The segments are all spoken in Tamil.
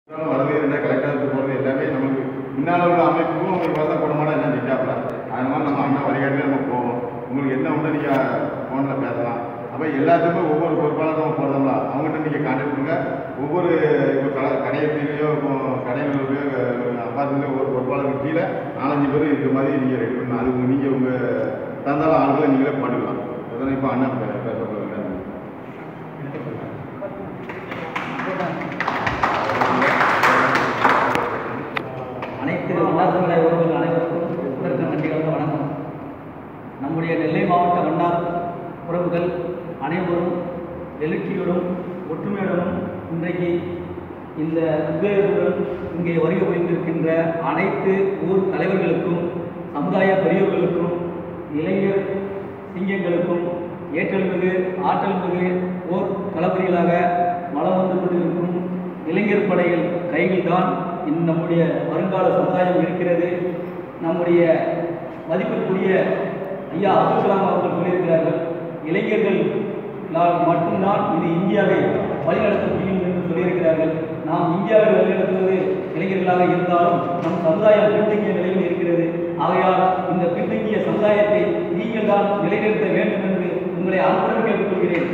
வரது என்ன கலெக்டருக்கு போகிறது எல்லாமே நமக்கு முன்னால் உள்ள அமைப்புக்கும் அவங்க வரத போடமாட்டா என்ன நிற்காப்புல அது மாதிரி நம்ம அண்ணா வழிகாட்டிலே நம்ம போவோம் உங்களுக்கு என்ன ஒன்று நீங்கள் ஃபோனில் பேசலாம் அப்போ எல்லாத்துக்குமே ஒவ்வொரு பொறுப்பாளர் நம்ம போடுறோம்ல அவங்ககிட்ட நீங்கள் கான்டாக்ட் பண்ணுங்க ஒவ்வொரு இப்போ கடை கடையத்திலேயோ இப்போ கடைகளிலையோ அப்பார்ட்மெண்ட்லையோ ஒவ்வொரு பொறுப்பாளருக்கு கீழே நாலஞ்சு பேர் இந்த மாதிரி நீங்கள் ரெடி பண்ணலாம் அது உங்கள் நீங்கள் உங்கள் தந்தாலும் ஆளுகளை நீங்களே பண்ணிக்கலாம் அதனால் இப்போ அண்ணா பே- பேச போகிறாங்க அனைத்து வண்ணார் உறவுகள் அனைவருக்கும் முதற்க நன்றி கலந்த வணக்கம் நம்முடைய நெல்லை மாவட்ட வண்ணார் உறவுகள் அனைவரும் எழுச்சியோடும் ஒற்றுமையுடனும் இன்றைக்கு இந்த உத்வேகத்துடன் இங்கே வருகை புரிந்திருக்கின்ற அனைத்து ஊர் தலைவர்களுக்கும் சமுதாய பெரியவர்களுக்கும் இளைஞர் சிங்கங்களுக்கும் ஏற்றல் மிகு ஆற்றல் மிகு ஓர் தளபதிகளாக வளம் வந்து கொண்டிருக்கும் இளைஞர் படையில் கையில்தான் இந்த நம்முடைய வருங்கால சமுதாயம் இருக்கிறது நம்முடைய மதிப்பிற்குரிய ஐயா அப்துல் கலாம் அவர்கள் சொல்லியிருக்கிறார்கள் இளைஞர்கள் மட்டும்தான் இது இந்தியாவை வழிநடத்த முடியும் என்று சொல்லியிருக்கிறார்கள் நாம் இந்தியாவை வழிநடத்துவது இளைஞர்களாக இருந்தாலும் நம் சமுதாயம் பின்தங்கிய நிலையில் இருக்கிறது ஆகையால் இந்த பின்தங்கிய சமுதாயத்தை நீங்கள் தான் நிலைநிறுத்த வேண்டும் என்று உங்களை அன்புடன் கேட்டுக்கொள்கிறேன்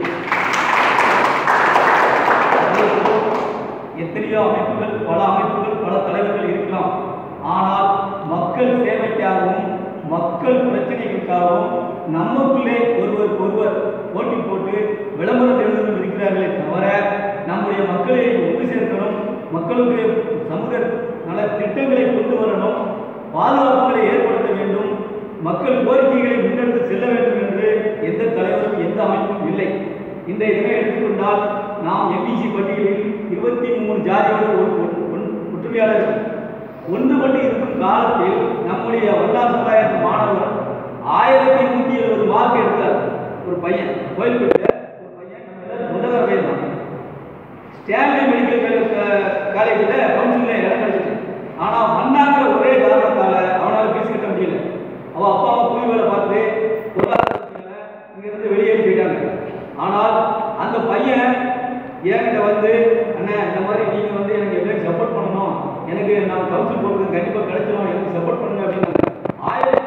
எத்தனையோ அமைப்புகள் பல அமைப்புகள் பல தலைவர்கள் இருக்கலாம் ஆனால் மக்கள் சேவைக்காகவும் மக்கள் பிரச்சனைகளுக்காகவும் நமக்குள்ளே ஒருவருக்கு ஒருவர் போட்டி போட்டு விளம்பரம் எழுதும் இருக்கிறார்களே தவிர நம்முடைய மக்களை ஒன்று சேர்க்கணும் மக்களுக்கு சமூக நல திட்டங்களை கொண்டு வரணும் பாதுகாப்புகளை ஏற்படுத்த வேண்டும் மக்கள் கோரிக்கைகளை முன்னெடுத்து செல்ல வேண்டும் என்று எந்த தலைவரும் எந்த அமைப்பும் இல்லை இன்றைய தினம் எடுத்துக்கொண்டால் நாம் எம்பிசி பட்டியலில் இருபத்தி மூணு ஜாதியோடு ஒரு- ஒரு- ஒன்- ஒற்றுமையாளர்கள் ஒன்றுபட்டு இருக்கும் காலத்தில் நம்முடைய வட்டார் சமுதாயத்து மாணவர் ஆயிரத்தி நூற்றி எழுபது மார்க் எடுத்தார் ஒரு பையன் கோயில்பேட்டை ஒரு பையன் நம்ம எல்லாரும் சொந்தக்கார பையன் தான் ஸ்டான்லி மெடிக்கல் காலேஜில் கவுன்சிலில் இடம் கிடைச்சிது ஆனால் மண்ணாங்கிற ஒரே காரணத்தால் அவனால் ஃபீஸ் கட்ட முடியல அவன் அப்பா அம்மா கூலி வேலை பார்த்து பொருளாதாரத்தில் இங்கேருந்து வெளியேறி போயிட்டாங்க ஆனால் அந்த பையன் என்கிட்ட வந்து அண்ணா இந்த மாதிரி நீங்கள் வந்து எனக்கு எப்படியும் சப்போர்ட் பண்ணணும் எனக்கு நான் கவுன்சில் போடுறது கண்டிப்பாக கிடைச்சிடும் எனக்கு சப்போர்ட் பண்ணுங்க அப்படின்னு ஆயிரத்தி